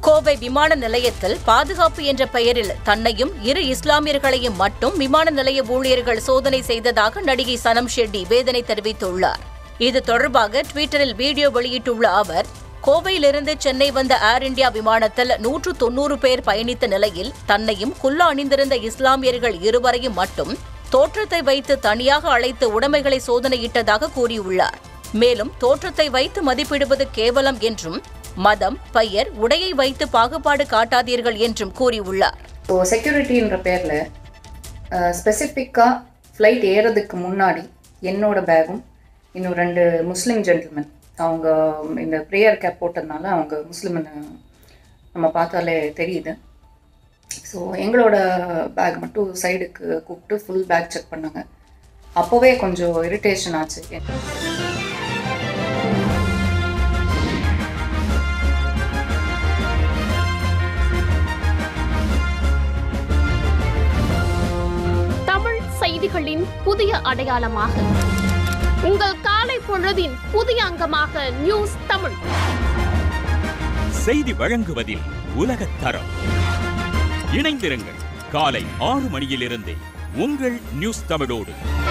கோவை விமான நிலையத்தில் பாதுகாப்பு என்ற பெயரில் தன்னையும் இரு இஸ்லாமியர்களையும் மட்டும் விமான நிலைய ஊழியர்கள் சோதனை செய்ததாக நடிகை சனம் ஷெட்டி வேதனை தெரிவித்துள்ளார் இது தொடர்பாக ட்விட்டரில் வீடியோ வெளியிட்டுள்ள அவர் கோவையிலிருந்து சென்னை வந்த ஏர் இந்தியா விமானத்தில் நூற்று தொன்னூறு பேர் பயணித்த நிலையில் தன்னையும் குல்லா அணிந்திருந்த இஸ்லாமியர்கள் இருவரையும் மட்டும் தோற்றத்தை வைத்து தனியாக அழைத்து உடைமைகளை சோதனையிட்டதாக கூறியுள்ளார் மேலும் தோற்றத்தை வைத்து மதிப்பிடுவது கேவலம் என்றும் மதம் பெயர் உடையை வைத்து பாகுபாடு காட்டாதீர்கள் என்றும் கூறியுள்ளார் ஸோ செக்யூரிட்டின்ற பேரில் ஸ்பெசிஃபிக்காக ஃப்ளைட் ஏறதுக்கு முன்னாடி என்னோட பேகும் இன்னும் ரெண்டு முஸ்லீம் ஜென்டில்மேன் அவங்க இந்த ப்ரேயர் கேப் போட்டதுனால அவங்க முஸ்லீம்னு நம்ம பார்த்தாலே தெரியுது ஸோ எங்களோட பேக் மட்டும் சைடுக்கு கூப்பிட்டு ஃபுல் பேக் செக் பண்ணாங்க அப்போவே கொஞ்சம் இரிட்டேஷன் ஆச்சு தமிழ் செய்திகளின் புதிய அடையாளமாக உங்கள் காலை பொழுதின் புதிய அங்கமாக நியூஸ் தமிழ் செய்தி வழங்குவதில் உலகத் தரம் இணைந்திருங்கள் காலை ஆறு மணியிலிருந்தே உங்கள் நியூஸ் தமிழோடு